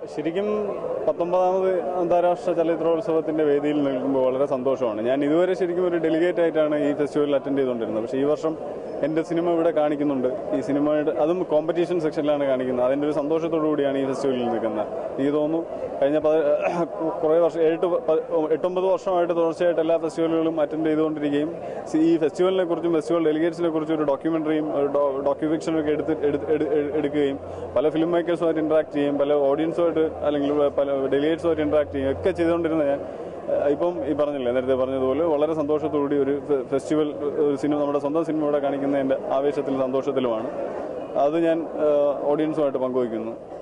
ശരിക്കും പത്തൊമ്പതാമത് അന്താരാഷ്ട്ര ചലച്ചിത്രോത്സവത്തിന്റെ വേദിയിൽ നിൽക്കുമ്പോൾ വളരെ സന്തോഷമാണ് ഞാൻ ഇതുവരെ ശരിക്കും ഒരു ഡെലിഗേറ്റ് ആയിട്ടാണ് ഈ ഫെസ്റ്റിവലിൽ അറ്റൻഡ് ചെയ്തുകൊണ്ടിരുന്നത് പക്ഷേ ഈ വർഷം എൻ്റെ സിനിമ ഇവിടെ കാണിക്കുന്നുണ്ട് ഈ സിനിമയുടെ അതും കോമ്പറ്റീഷൻ സെക്ഷനിലാണ് കാണിക്കുന്നത് അതിൻ്റെ ഒരു സന്തോഷത്തോടു കൂടിയാണ് ഈ ഫെസ്റ്റിവലിൽ നിൽക്കുന്നത് എനിക്ക് തോന്നുന്നു കഴിഞ്ഞ പത കുറേ വർഷം എട്ട് പ- എട്ടൊമ്പത് വർഷമായിട്ട് തുടർച്ചയായിട്ട് എല്ലാ ഫെസ്റ്റിവലുകളും അറ്റൻഡ് ചെയ്തുകൊണ്ടിരിക്കുകയും ഈ ഫെസ്റ്റിവലിനെ കുറിച്ചും ഫെസ്റ്റിവൽ ഡെലിഗേറ്റ്സിനെ കുറിച്ചും ഒരു ഡോക്യുമെന്ററിയും ഡോക്യുഫിക്ഷനൊക്കെ എടുത്ത് എടുത്ത് എടു- എടു- എടുക്കുകയും പല ഫിലിം മേക്കേഴ്സുമായിട്ട് ഇന്ററാക്ട് ചെയ്യും പല ഓഡിയൻസുമായിട്ട് അല്ലെങ്കിൽ പല ഡെലിഗേറ്റ്സുമായിട്ട് ഇന്ററാക്ട് ചെയ്യും ഒക്കെ ചെയ്തുകൊണ്ടിരുന്ന ഞാൻ ഏഹ്, ഇപ്പം ഈ പറഞ്ഞില്ലേ നേരത്തെ പറഞ്ഞതുപോലെ വളരെ സന്തോഷത്തോടുകൂടി ഒരു ഫെ- ഫെസ്റ്റിവൽ ഒരു സിനിമ നമ്മുടെ സ്വന്തം സിനിമ ഇവിടെ കാണിക്കുന്നതിന്റെ ആവേശത്തിലും സന്തോഷത്തിലുമാണ് അത് ഞാൻ ഏഹ്, ഓഡിയൻസുമായിട്ട് പങ്കുവയ്ക്കുന്നു